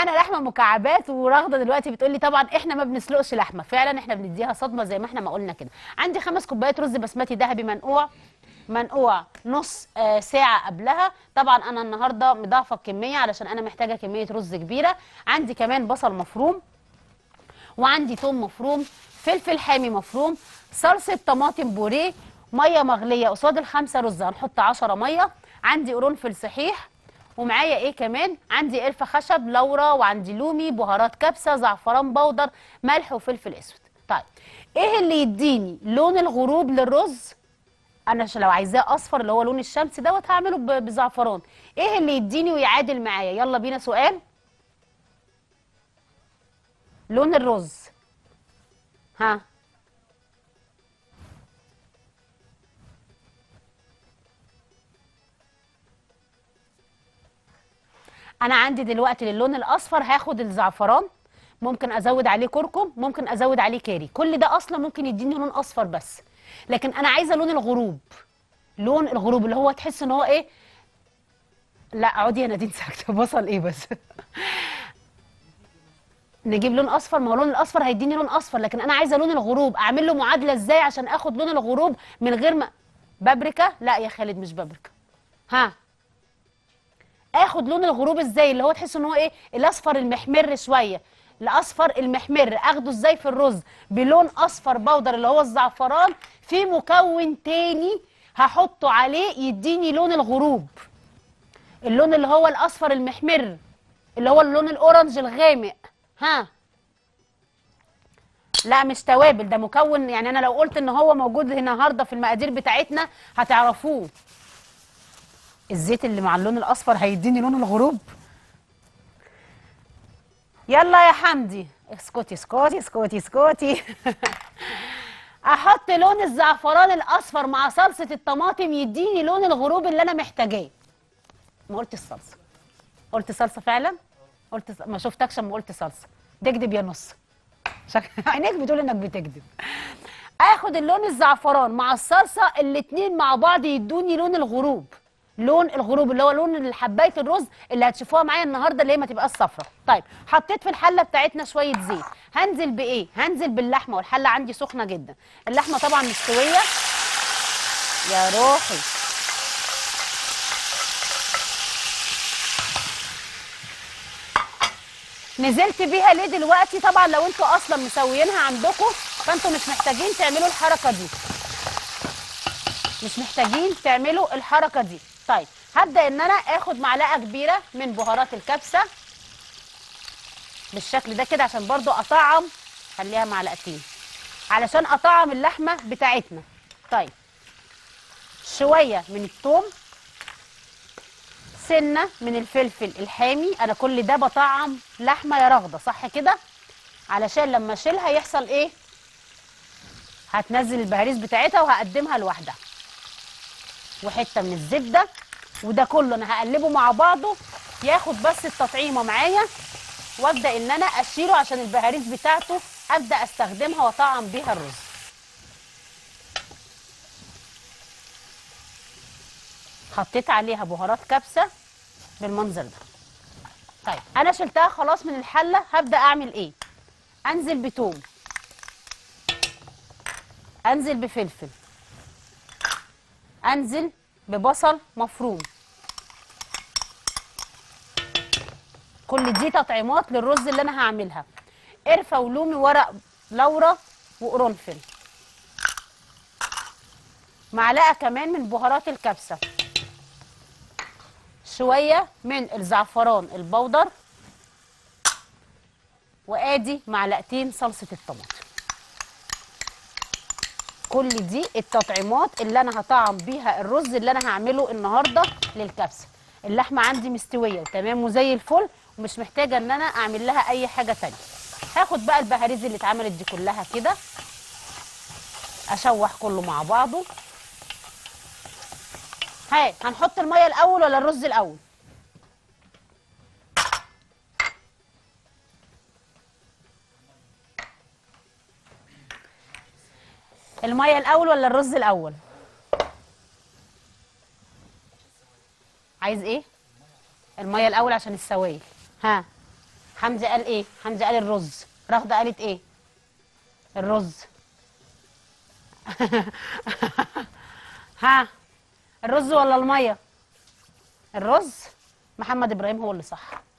معانا لحمه مكعبات ورغده دلوقتي بتقول لي طبعا احنا ما بنسلقش لحمه فعلا احنا بنديها صدمه زي ما احنا ما قلنا كده عندي خمس كوبايات رز بسمتي ذهبي منقوع منقوع نص آه ساعه قبلها طبعا انا النهارده مضاعفه الكميه علشان انا محتاجه كميه رز كبيره عندي كمان بصل مفروم وعندي توم مفروم فلفل حامي مفروم صلصه طماطم بوريه ميه مغليه قصاد الخمسه رز هنحط 10 ميه عندي قرنفل صحيح ومعايا ايه كمان عندي قرفه خشب لورا وعندي لومي بهارات كبسه زعفران بودر ملح وفلفل اسود طيب ايه اللي يديني لون الغروب للرز انا ش- لو عايزاه اصفر اللي هو لون الشمس دوت هعمله ب- بزعفران ايه اللي يديني ويعادل معايا يلا بينا سؤال لون الرز ها انا عندي دلوقتي للون الاصفر هاخد الزعفران ممكن ازود عليه كركم ممكن ازود عليه كاري كل ده اصلا ممكن يديني لون اصفر بس لكن انا عايزه لون الغروب لون الغروب اللي هو تحس ان هو ايه لا اقعدي يا نادين ساكته بصل ايه بس نجيب لون اصفر ما هو لون الاصفر هيديني لون اصفر لكن انا عايزه لون الغروب اعمل له معادله ازاي عشان اخد لون الغروب من غير ما بابريكا لا يا خالد مش بابريكا ها اخد لون الغروب ازاي اللي هو تحس ان هو ايه الاصفر المحمر شويه الاصفر المحمر اخده ازاي في الرز بلون اصفر بودر اللي هو الزعفران في مكون تاني هحطه عليه يديني لون الغروب اللون اللي هو الاصفر المحمر اللي هو اللون الاورنج الغامق ها لا مش توابل ده مكون يعني انا لو قلت ان هو موجود النهارده في المقادير بتاعتنا هتعرفوه الزيت اللي مع اللون الاصفر هيديني لون الغروب يلا يا حمدي اسكتي اسكتي اسكتي اسكتي احط لون الزعفران الاصفر مع صلصه الطماطم يديني لون الغروب اللي انا محتاجاه ما قلت الصلصه قلت صلصه فعلا قلت ص... ما شفتكش اما قلت صلصه تكذب يا نص شك... عينيك بتقول انك بتكذب اخد اللون الزعفران مع الصلصه الاتنين مع بعض يدوني لون الغروب لون الغروب اللي هو لون حبايه الرز اللي هتشوفوها معايا النهارده اللي هي ما تبقاش صفرا طيب حطيت في الحله بتاعتنا شويه زيت هنزل بايه هنزل باللحمه والحله عندي سخنه جدا اللحمه طبعا مستويه يا روحي نزلت بيها ليه دلوقتي طبعا لو انتوا اصلا مسويينها عندكم فانتوا مش محتاجين تعملوا الحركه دي مش محتاجين تعملوا الحركه دي طيب هبدا ان انا اخد معلقه كبيره من بهارات الكبسه بالشكل ده كده عشان برضو اطعم خليها معلقتين علشان اطعم اللحمه بتاعتنا طيب شويه من الثوم سنه من الفلفل الحامي انا كل ده بطعم لحمه يا رغده صح كده علشان لما اشيلها يحصل ايه هتنزل البهاريز بتاعتها وهقدمها لوحدها وحته من الزبده وده كله انا هقلبه مع بعضه ياخد بس التطعيمه معايا وابدا ان انا اشيله عشان البهاريز بتاعته ابدا استخدمها واطعم بيها الرز حطيت عليها بهارات كبسه بالمنظر ده طيب انا شلتها خلاص من الحله هبدا اعمل ايه انزل بتوم انزل بفلفل انزل ببصل مفروم كل دي تطعيمات للرز اللي انا هعملها قرفه ولومي ورق لورا وقرنفل معلقه كمان من بهارات الكبسه شويه من الزعفران البودر وادي معلقتين صلصه الطماطم كل دي التطعيمات اللي انا هطعم بيها الرز اللي انا هعمله النهارده للكبسه اللحمه عندي مستويه وتمام وزي الفل ومش محتاجه ان انا اعمل لها اي حاجه تانية هاخد بقى البهاريز اللي اتعملت دي كلها كده اشوح كله مع بعضه هاي هنحط الميه الاول ولا الرز الاول الميه الاول ولا الرز الاول عايز ايه الميه الاول عشان السوائل ها حمزه قال ايه حمزه قال الرز رغده قالت ايه الرز ها الرز ولا الميه الرز محمد ابراهيم هو اللي صح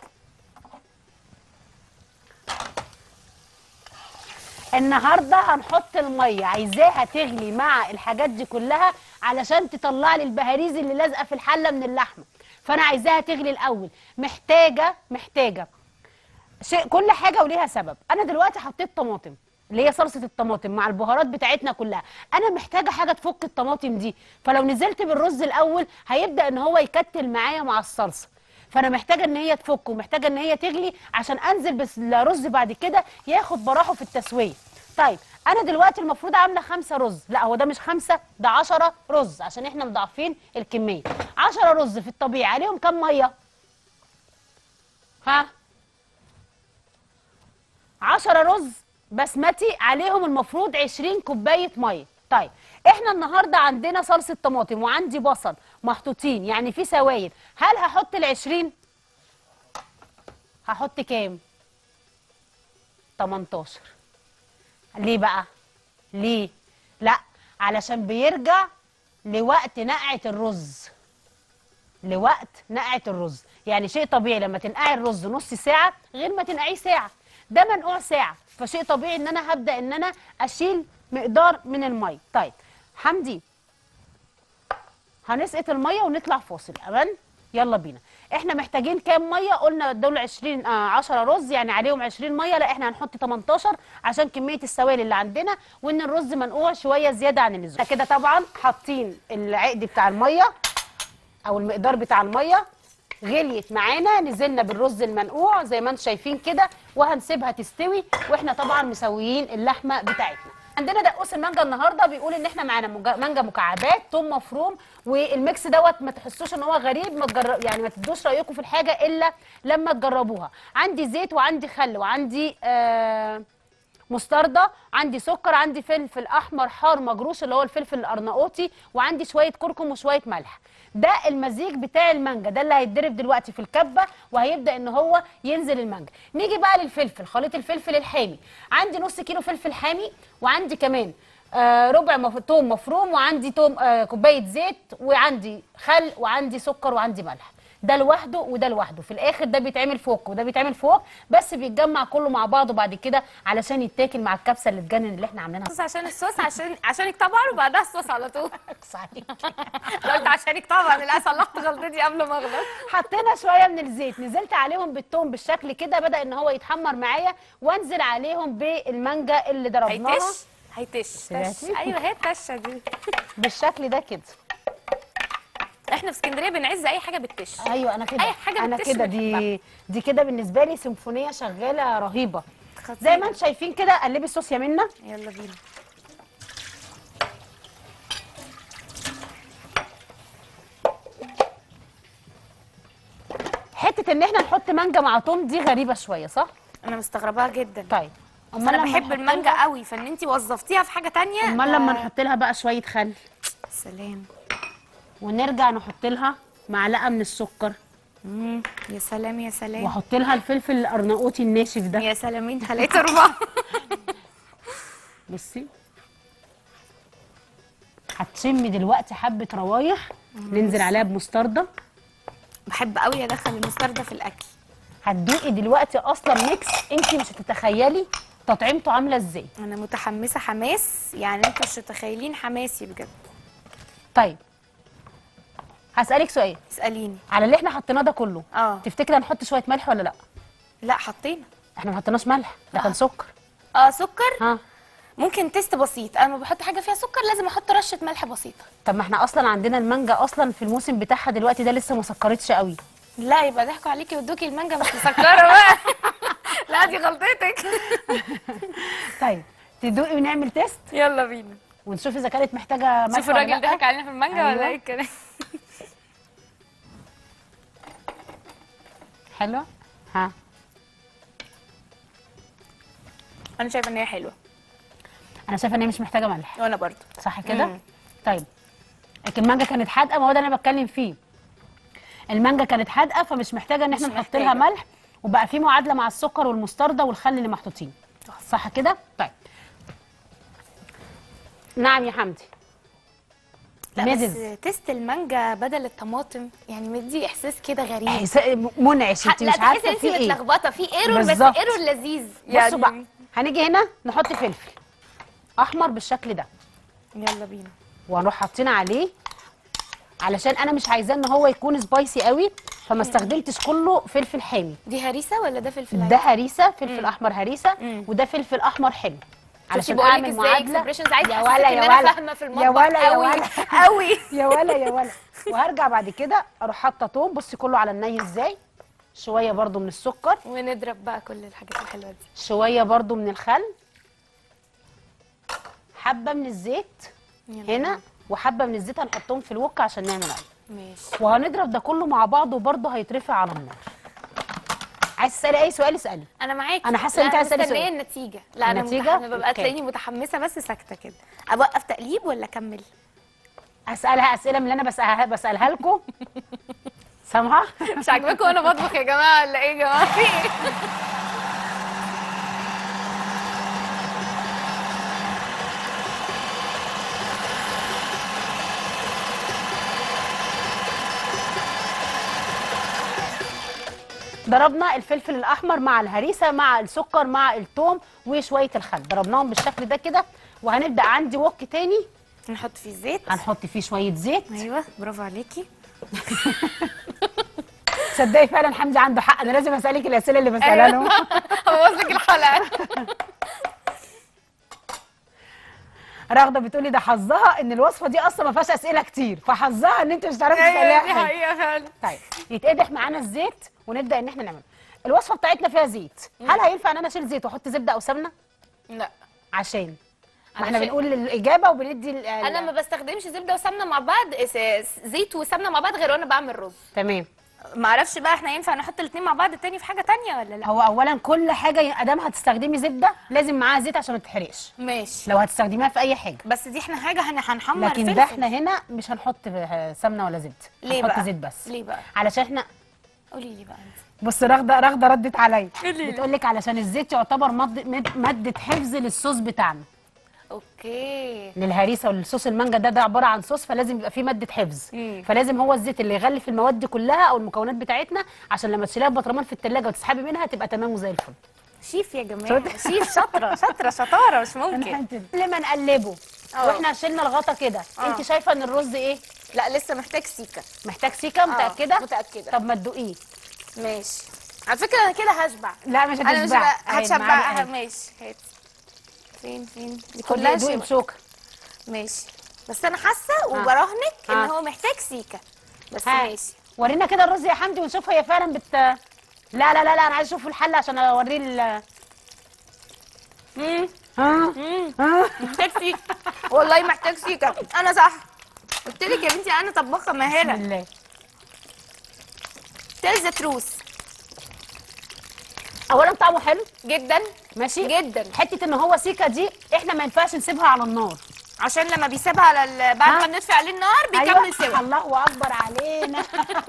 النهارده هنحط الميه عايزاها تغلي مع الحاجات دي كلها علشان تطلع لي البهاريز اللي لازقه في الحله من اللحمه فانا عايزاها تغلي الاول محتاجه محتاجه شيء كل حاجه وليها سبب انا دلوقتي حطيت طماطم اللي هي صلصه الطماطم مع البهارات بتاعتنا كلها انا محتاجه حاجه تفك الطماطم دي فلو نزلت بالرز الاول هيبدا ان هو يكتل معايا مع الصلصه فانا محتاجه ان هي تفك ومحتاجه ان هي تغلي عشان انزل بس الرز بعد كده ياخد براحه في التسويه طيب انا دلوقتي المفروض عامله خمسة رز لا هو ده مش خمسة ده عشرة رز عشان احنا مضاعفين الكميه عشرة رز في الطبيعي عليهم كام ميه ها عشرة رز بسمتي عليهم المفروض 20 كوبايه ميه طيب احنا النهارده عندنا صلصه طماطم وعندي بصل محطوطين يعني في سوائل هل هحط ال 20 هحط كام 18 ليه بقى ليه لا علشان بيرجع لوقت نقعه الرز لوقت نقعه الرز يعني شيء طبيعي لما تنقعي الرز نص ساعه غير ما تنقعيه ساعه ده منقوع ساعه فشيء طبيعي ان انا هبدا ان انا اشيل مقدار من الميه طيب حمدي هنسقط الميه ونطلع فاصل امان يلا بينا احنا محتاجين كام ميه قلنا دول 20 آه 10 رز يعني عليهم 20 ميه لا احنا هنحط 18 عشان كميه السوائل اللي عندنا وان الرز منقوع شويه زياده عن اللزوم كده طبعا حاطين العقد بتاع الميه او المقدار بتاع الميه غليت معانا نزلنا بالرز المنقوع زي ما انتم شايفين كده وهنسيبها تستوي واحنا طبعا مسويين اللحمه بتاعتنا عندنا دقوس المانجا النهارده بيقول ان احنا معانا مجا- مانجا مكعبات توم مفروم والميكس دوت ما تحسوش ان هو غريب ما تجرب يعني ما تدوش رايكم في الحاجه الا لما تجربوها عندي زيت وعندي خل وعندي آه مستردة عندي سكر عندي فلفل احمر حار مجروش اللي هو الفلفل الارناؤوطي وعندي شويه كركم وشويه ملح ده المزيج بتاع المانجا ده اللي هيتضرب دلوقتي في الكبه وهيبدا ان هو ينزل المانجا نيجي بقى للفلفل خليط الفلفل الحامي عندي نص كيلو فلفل حامي وعندي كمان آه ربع مف... توم مفروم وعندي توم آه كوبايه زيت وعندي خل وعندي سكر وعندي ملح ده لوحده وده لوحده في الاخر ده بيتعمل فوق وده بيتعمل فوق بس بيتجمع كله مع بعضه بعد كده علشان يتاكل مع الكبسه اللي تجنن اللي احنا عاملينها الصوص عشان الصوص عشان عشانك طبعا وبعدها الصوص على طول صحيح أنا قلت عشانك طبعا لا صلحت غلطتي قبل ما اغلط حطينا شويه من الزيت نزلت عليهم بالثوم بالشكل كده بدا ان هو يتحمر معايا وانزل عليهم بالمانجا اللي ضربناها هيتش هيتش تش سمعتي؟ ايوه هي التشه دي بالشكل ده كده احنا في اسكندريه بنعز اي حاجه بالتش ايوه انا كده أي حاجة انا بتشرب كده دي دي كده بالنسبه لي سيمفونيه شغاله رهيبه خطيرة. زي ما انتم شايفين كده قلبي الصوص يا منى يلا بينا حته ان احنا نحط مانجا مع توم دي غريبه شويه صح انا مستغرباها جدا طيب بس انا لما بحب نحط المانجا لها- قوي فان انت وظفتيها في حاجه تانية امال ده- لما نحط لها بقى شويه خل سلام ونرجع نحط لها معلقه من السكر مم. يا سلام يا سلام واحط لها الفلفل الارناؤوطي الناشف ده يا سلامين خليت اربعه بصي هتشمي دلوقتي حبه روايح ننزل عليها بمستردة بحب قوي ادخل المستردة في الاكل هتدوقي دلوقتي اصلا ميكس انت مش هتتخيلي تطعيمته عامله ازاي انا متحمسه حماس يعني انتوا مش متخيلين حماسي بجد طيب هسألك سؤال اساليني على اللي احنا حطيناه ده كله اه تفتكري هنحط شويه ملح ولا لا لا حطينا احنا ما حطيناش ملح ده كان آه. سكر اه سكر ها ممكن تيست بسيط انا لما بحط حاجه فيها سكر لازم احط رشه ملح بسيطه طب ما احنا اصلا عندنا المانجا اصلا في الموسم بتاعها دلوقتي ده لسه ما سكرتش قوي لا يبقى ضحكوا عليكي وادوكي المانجا مش مسكره بقى لا دي غلطتك طيب تدوقي ونعمل تيست يلا بينا ونشوف اذا كانت محتاجه ملح شوف ولا الراجل لأ. ضحك علينا في المانجا أيوة. ولا ايه الكلام حلوه ها انا شايفه ان هي حلوه انا شايفه ان هي مش محتاجه ملح وانا برضو صح كده مم. طيب لكن المانجا كانت حادقه ما هو ده اللي انا بتكلم فيه المانجا كانت حادقه فمش محتاجه ان احنا مش نحط لها محتاجة. ملح وبقى في معادله مع السكر والمستردة والخل اللي محطوطين صح كده طيب نعم يا حمدي لا مزز. بس تيست المانجا بدل الطماطم يعني مدي احساس كده غريب إحساس- منعش انت لا مش تحسي عارفه انت في ايه متلخبطه في ايرور بس بالظبط. ايرور لذيذ بصوا بقى هنيجي هنا نحط فلفل احمر بالشكل ده يلا بينا وهنروح حاطين عليه علشان انا مش عايزاه ان هو يكون سبايسي قوي فما استخدمتش كله فلفل حامي دي هريسه ولا ده فلفل ده عادي؟ هريسه فلفل احمر هريسه مم. وده فلفل احمر حلو علشان بقولك اعمل ازاي معادله expressions عايز يا أحسسك ولا إن يا أنا ولا فاهمة في يا المطبخ ولا يا أوي. ولا أوي. يا ولا يا ولا وهرجع بعد كده اروح حاطه توم بصي كله على الني ازاي شويه برضو من السكر ونضرب بقى كل الحاجات الحلوه دي شويه برضو من الخل حبه من الزيت يلا هنا وحبه من الزيت هنحطهم في الوك عشان نعمل عجين ماشي وهنضرب ده كله مع بعض وبرضه هيترفع على النار عايز تسالي اي سؤال اسالي انا معاكي أنا حاسة إن أنت لا، عايزة تسألي مستنيه سؤال. النتيجه لا انا النتيجة؟ متح... انا ببقى أوكي. تلاقيني متحمسه بس ساكته كده اوقف تقليب ولا اكمل اسالها اسئله من اللي انا بسالها بسالها لكم سامعه مش عاجباكم وانا بطبخ يا جماعه ولا ايه يا جماعه في ايه ضربنا الفلفل الاحمر مع الهريسه مع السكر مع الثوم وشويه الخل ضربناهم بالشكل ده كده وهنبدا عندي وك تاني نحط فيه الزيت هنحط فيه شويه زيت ايوه برافو عليكي تصدقي فعلا حمدي عنده حق انا لازم اسالك الاسئله اللي بسالها له هبوظ لك الحلقه رغده بتقولي ده حظها ان الوصفه دي اصلا ما فيهاش اسئله كتير فحظها ان انت مش هتعرفي تساليها ايوه دي حاجة. حقيقه فعلا طيب يتقدح معانا الزيت ونبدا ان احنا نعمل الوصفه بتاعتنا فيها زيت هل هينفع ان انا اشيل زيت واحط زبده او سمنه لا عشان ما احنا علشان- بنقول الاجابه وبندي ال- انا ما بستخدمش زبده وسمنه مع بعض س- زيت وسمنه مع بعض غير وانا بعمل رز تمام ما اعرفش بقى احنا ينفع نحط الاثنين مع بعض تاني في حاجه تانية ولا لا هو اولا كل حاجه ادام هتستخدمي زبده لازم معاها زيت عشان ما تتحرقش ماشي لو هتستخدميها في اي حاجه بس دي احنا حاجه هن- هنحمر لكن فلفل ده احنا هنا مش هنحط سمنه ولا زبده ليه هنحط بقى زيت بس ليه بقى علشان احنا قولي لي بقى انت بص رغده رغده ردت عليا قولي لي. بتقول لك علشان الزيت يعتبر مد- مد- ماده حفظ للصوص بتاعنا اوكي للهريسه وللصوص المانجا ده ده عباره عن صوص فلازم يبقى فيه ماده حفظ مم. فلازم هو الزيت اللي يغلف المواد دي كلها او المكونات بتاعتنا عشان لما تشيليها ببطرمان في التلاجة وتسحبي منها تبقى تمام وزي الفل شيف يا جماعه شيف شاطره شاطره شطاره مش ممكن قبل ما نقلبه اه. واحنا شلنا الغطا كده اه. انت شايفه ان الرز ايه لا لسه محتاج سيكه محتاج سيكه متاكده متأكدة. طب ما تدوقيه ماشي على فكره انا كده هشبع لا مش انا مش هتشبعي بقى اهي هتشبعها المعلقة اهي. ماشي هات فين فين دي خدي كلها دوقي شبع. بشوكه ماشي بس انا حاسه وبراهنك ان اه. هو محتاج سيكه بس ها. ماشي ورينا كده الرز يا حمدي ونشوف هي فعلا بت لا لا لا لا انا عايز اشوف الحله عشان اوريه ال مم. ها مم. ها محتاج سيكه والله محتاج سيكه انا صح قلت لك يا بنتي انا طباخه بسم ماهره الله تيل ذا تروس اولا طعمه حلو جدا ماشي جدا حته ان هو سيكه دي احنا ما ينفعش نسيبها على النار عشان لما بيسيبها على ال... بعد ها؟ ما بنطفي عليه النار بيكمل أيوة. سوا الله اكبر علينا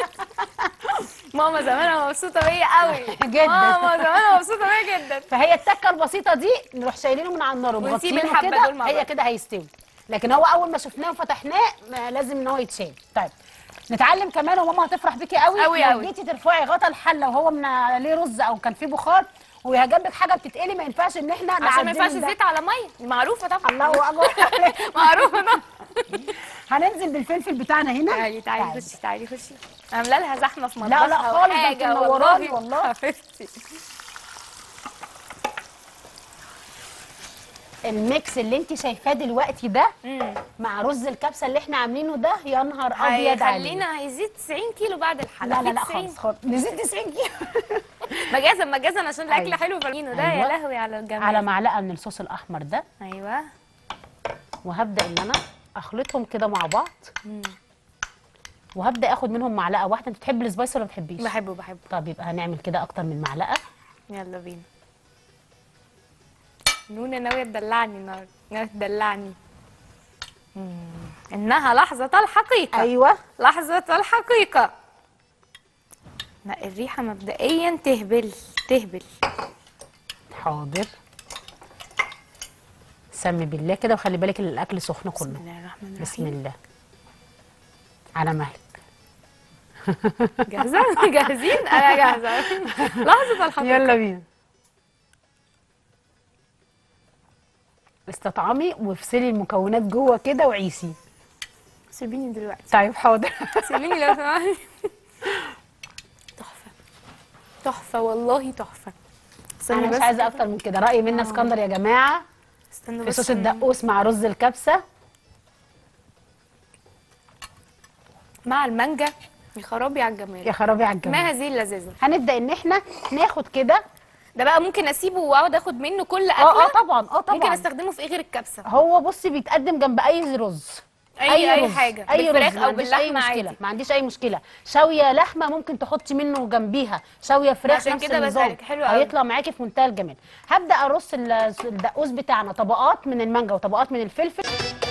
ماما زمانها مبسوطه بيا قوي جدا. ماما زمانها مبسوطه بيا جدا فهي التكه البسيطه دي نروح شايلينه من على النار ونسيب ومغطينه الحبة كده دول مع هي بعض. كده هيستوي لكن هو اول ما شفناه وفتحناه ما لازم ان هو يتشال طيب نتعلم كمان وماما هتفرح بيكي قوي قوي لو قوي. جيتي ترفعي غطا الحله وهو من عليه رز او كان فيه بخار وهي جنبك حاجه بتتقلي ما ينفعش ان احنا عشان ما نعدي ينفعش من ده. الزيت على ميه دي معروفه طبعا الله اكبر عليك. معروفه طبعا هننزل بالفلفل بتاعنا هنا تعالي تعالي خشي تعالي خشي عامله لها زحمه في لا، مطبخها لا خالص، ده وحاجة انت منوراني والله. حبيبتي الميكس اللي انت شايفاه دلوقتي ده امم مع رز الكبسه اللي احنا عاملينه ده يا نهار ابيض عليه هيخلينا هيزيد 90 كيلو بعد الحلقه لا لا لا 90. خالص خالص نزلت 90 كيلو مجازا مجازا عشان الاكل أيوة. حلو فاهمينه ده أيوة. يا لهوي على الجمال على معلقه من الصوص الاحمر ده ايوه وهبدا ان انا اخلطهم كده مع بعض مم. وهبدا اخد منهم معلقه واحده انت بتحبي السبايس ولا ما بتحبيش بحبه بحبه طب يبقى هنعمل كده اكتر من معلقه يلا بينا نونة ناوية تدلعني النهارده ناوية تدلعني مم. إنها لحظة الحقيقة ايوه لحظة الحقيقة لا الريحه مبدئيا تهبل تهبل حاضر سمي بالله كده وخلي بالك ان الاكل سخن بسم كله الله الرحمن بسم الرحيم الله على مهلك جاهزه جاهزين انا جاهزه لحظه الحمد يلا بينا استطعمي وافصلي المكونات جوه كده وعيسي سيبيني دلوقتي طيب حاضر سيبيني لو سمحتي تحفه تحفه والله تحفه استني انا مش بس عايزه كده. اكتر من كده رايي منا اسكندر يا جماعه استنوا في بس صوص ن- الدقوس مع رز الكبسه مع المانجا يا خرابي على الجمال يا خرابي على ما الجمال هذه اللذاذه هنبدا ان احنا ناخد كده ده بقى ممكن اسيبه واقعد اخد منه كل اه اه اكله طبعا اه ممكن طبعا استخدمه في ايه غير الكبسه هو بصي بيتقدم جنب اي رز اي اي رز. حاجه اي بالفراخ رز ما او عنديش اي باللحمه مشكله عادي ما عنديش اي مشكله شاويه لحمه ممكن تحطي منه جنبيها شاويه فراخ عشان نفس كده النظام بسألك. حلو قوي. هيطلع معاكي في منتهى الجمال هبدا ارص ال- الدقوس بتاعنا طبقات من المانجا وطبقات من الفلفل